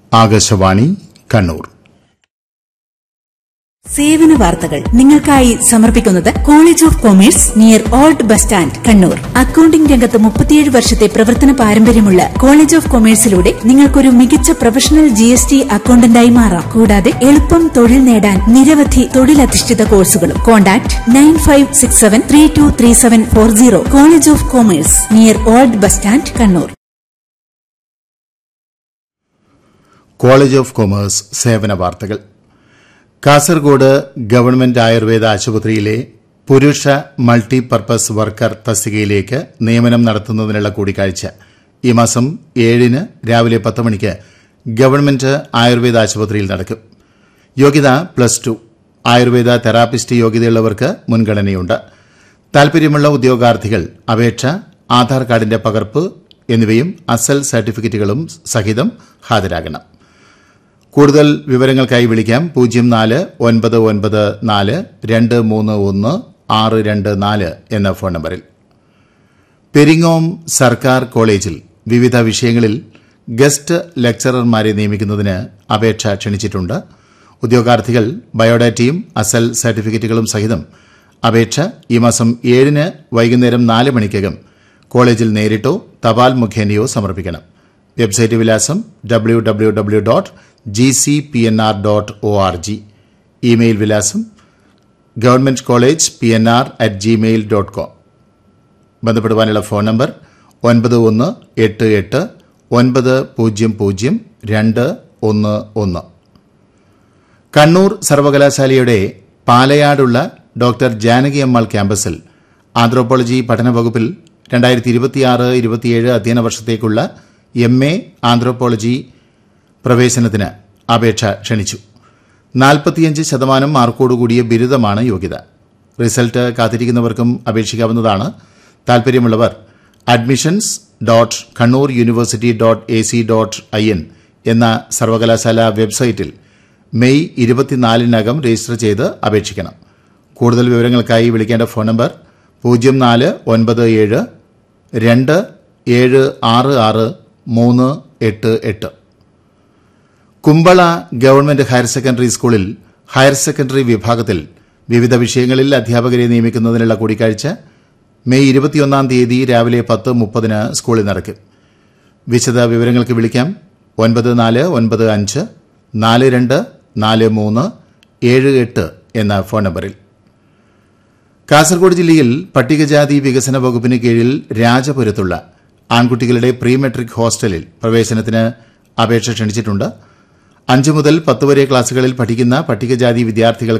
ആകാശവാണി കണ്ണൂർ സേവന വാർത്തകൾ നിങ്ങൾക്കായി സമർപ്പിക്കുന്നത് college of commerce near old bus stand Kannur accounting രംഗത്ത് മുപ്പത്തിയേഴ് വർഷത്തെ പ്രവർത്തന പാരമ്പര്യമുള്ള കോളേജ് ഓഫ് കൊമേഴ്സിലൂടെ നിങ്ങൾക്കൊരു മികച്ച പ്രൊഫഷണൽ ജി എസ് ടി അക്കൌണ്ടന്റായി മാറാം കൂടാതെ എളുപ്പം തൊഴിൽ നേടാൻ നിരവധി തൊഴിലധിഷ്ഠിത കോഴ്സുകളും contact nine five six seven three two three seven four zero college of commerce near old bus stand Kannur college of commerce സേവന വാർത്തകൾ കാസർഗോഡ് ഗവൺമെന്റ് ആയുർവേദ ആശുപത്രിയിലെ പുരുഷ മൾട്ടിപർപ്പസ് വർക്കർ തസ്തികയിലേക്ക് നിയമനം നടത്തുന്നതിനുള്ള കൂടിക്കാഴ്ച ഈ മാസം ഏഴിന് രാവിലെ പത്ത് മണിക്ക് ഗവൺമെന്റ് ആയുർവേദ ആശുപത്രിയിൽ നടക്കും യോഗ്യത പ്ലസ് ടു ആയുർവേദ തെറാപ്പിസ്റ്റ് യോഗ്യതയുള്ളവർക്ക് മുൻഗണനയുണ്ട് താൽപര്യമുള്ള ഉദ്യോഗാർത്ഥികൾ അപേക്ഷ ആധാർ കാർഡിന്റെ പകർപ്പ് എന്നിവയും അസൽ സർട്ടിഫിക്കറ്റുകളും സഹിതം ഹാജരാകണം കൂടുതൽ വിവരങ്ങൾക്കായി വിളിക്കാം പൂജ്യം നാല് ഒൻപത് ഒൻപത് നാല് രണ്ട് മൂന്ന് ഒന്ന് ആറ് രണ്ട് നാല് എന്ന ഫോൺ നമ്പറിൽ പെരിങ്ങോം സർക്കാർ കോളേജിൽ വിവിധ വിഷയങ്ങളിൽ ഗസ്റ്റ് ലെക്ചറർമാരെ നിയമിക്കുന്നതിന് അപേക്ഷ ക്ഷണിച്ചിട്ടുണ്ട് ഉദ്യോഗാർത്ഥികൾ ബയോഡാറ്റയും അസൽ സർട്ടിഫിക്കറ്റുകളും സഹിതം അപേക്ഷ ഈ മാസം ഏഴിന് വൈകുന്നേരം നാല് മണിക്കകം കോളേജിൽ നേരിട്ടോ തപാൽ മുഖേനയോ സമർപ്പിക്കണം വെബ്സൈറ്റ് വിലാസം W W W dot G C P N R dot O R G email വിലാസം government college P N R at Gmail dot com ബന്ധപ്പെടുവാനുള്ള ഫോൺ നമ്പർ ഒൻപത് ഒന്ന് എട്ട് എട്ട് ഒൻപത് പൂജ്യം പൂജ്യം രണ്ട് ഒന്ന് ഒന്ന് കണ്ണൂർ സർവകലാശാലയുടെ പാലയാടുള്ള ഡോക്ടർ ജാനകി അമ്മാൾ ക്യാമ്പസിൽ ആന്ത്രോപോളജി പഠന വകുപ്പിൽ രണ്ടായിരത്തി ഇരുപത്തിയാറ് ഇരുപത്തിയേഴ് അധ്യയന വർഷത്തേക്കുള്ള എം എ ആന്ത്രോപോളജി പ്രവേശനത്തിന് അപേക്ഷ ക്ഷണിച്ചു നാൽപ്പത്തിയഞ്ച് ശതമാനം മാർക്കോടുകൂടിയ ബിരുദമാണ് യോഗ്യത റിസൾട്ട് കാത്തിരിക്കുന്നവർക്കും അപേക്ഷിക്കാവുന്നതാണ് താൽപര്യമുള്ളവർ admissions dot Kannur university dot A C dot I N എന്ന സർവകലാശാല വെബ്സൈറ്റിൽ മെയ് ഇരുപത്തിനാലിനകം രജിസ്റ്റർ ചെയ്ത് അപേക്ഷിക്കണം കൂടുതൽ വിവരങ്ങൾക്കായി വിളിക്കേണ്ട ഫോൺ നമ്പർ പൂജ്യം നാല് ഒൻപത് ഏഴ് രണ്ട് ഏഴ് ആറ് ആറ് മൂന്ന് എട്ട് എട്ട് കുമ്പള ഗവൺമെന്റ് ഹയർ സെക്കൻഡറി സ്കൂളിൽ ഹയർ സെക്കൻഡറി വിഭാഗത്തിൽ വിവിധ വിഷയങ്ങളിൽ അധ്യാപകരെ നിയമിക്കുന്നതിനുള്ള കൂടിക്കാഴ്ച മെയ് ഇരുപത്തിയൊന്നാം തീയതി രാവിലെ പത്ത് മുപ്പതിന് സ്കൂളിൽ നടക്കും വിശദ വിവരങ്ങൾക്ക് വിളിക്കാം ഒൻപത് നാല് ഒൻപത് അഞ്ച് നാല് രണ്ട് നാല് മൂന്ന് ഏഴ് എട്ട് എന്ന ഫോൺ നമ്പറിൽ കാസർഗോഡ് ജില്ലയിൽ പട്ടികജാതി വികസന വകുപ്പിന് കീഴിൽ രാജപുരത്തുള്ള ആൺകുട്ടികളുടെ പ്രീ മെട്രിക് ഹോസ്റ്റലിൽ പ്രവേശനത്തിന് അപേക്ഷ ക്ഷണിച്ചിട്ടുണ്ട് അഞ്ചു മുതൽ പത്ത് വരെ ക്ലാസുകളിൽ പഠിക്കുന്ന പട്ടികജാതി വിദ്യാർത്ഥികൾക്ക്